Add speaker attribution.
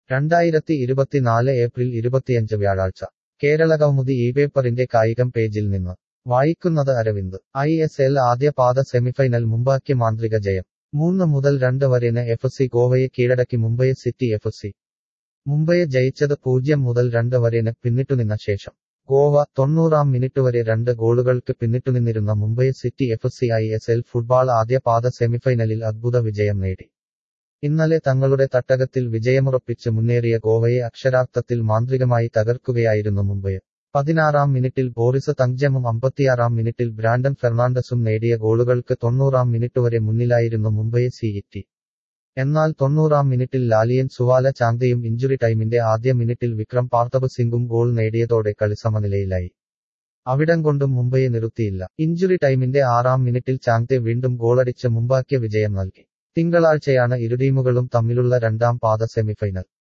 Speaker 1: രണ്ടായിരത്തി ഇരുപത്തിനാല് ഏപ്രിൽ ഇരുപത്തിയഞ്ച് വ്യാഴാഴ്ച കേരള കൗമുദി ഈ പേപ്പറിന്റെ കായികം പേജിൽ നിന്ന് വായിക്കുന്നത് അരവിന്ദ് ഐ എസ് എൽ ആദ്യ പാദ സെമിഫൈനൽ മുമ്പാക്കി മാന്ത്രിക ജയം മൂന്ന് മുതൽ രണ്ട് വരെന് എഫ് സി ഗോവയെ കീഴടക്കി മുംബൈ സിറ്റി എഫ് സി മുംബൈയെ ജയിച്ചത് പൂജ്യം മുതൽ രണ്ട് വരെന് പിന്നിട്ടുനിന്ന ശേഷം ഗോവ തൊണ്ണൂറാം മിനിറ്റ് വരെ രണ്ട് ഗോളുകൾക്ക് പിന്നിട്ടുനിന്നിരുന്ന Mumbai City F C I S L football ആദ്യ പാദ സെമിഫൈനലിൽ അദ്ഭുത വിജയം നേടി ഇന്നലെ തങ്ങളുടെ തട്ടകത്തിൽ വിജയമുറപ്പിച്ച് മുന്നേറിയ ഗോവയെ അക്ഷരാർത്ഥത്തിൽ മാന്ത്രികമായി തകർക്കുകയായിരുന്നു മുംബൈ പതിനാറാം മിനിറ്റിൽ ബോറിസ് തങ്ജമും അമ്പത്തിയാറാം മിനിറ്റിൽ ബ്രാൻഡൻ ഫെർണാണ്ടസും നേടിയ ഗോളുകൾക്ക് തൊണ്ണൂറാം മിനിറ്റ് വരെ മുന്നിലായിരുന്നു മുംബൈ സിഇറ്റി എന്നാൽ തൊണ്ണൂറാം മിനിറ്റിൽ ലാലിയൻ സുവാല ചാന്തയും ഇഞ്ചുറി ടൈമിന്റെ ആദ്യ മിനിറ്റിൽ വിക്രം പാർത്ഥബ് സിംഗും ഗോൾ നേടിയതോടെ കളി സമനിലയിലായി അവിടം കൊണ്ടും മുംബൈയെ നിർത്തിയില്ല ഇഞ്ചുറി ടൈമിന്റെ ആറാം മിനിറ്റിൽ ചാങ്തെ വീണ്ടും ഗോളടിച്ച് മുമ്പാക്കിയ വിജയം നൽകി തിങ്കളാഴ്ചയാണ് ഇരു ടീമുകളും തമ്മിലുള്ള രണ്ടാം പാദ സെമിഫൈനൽ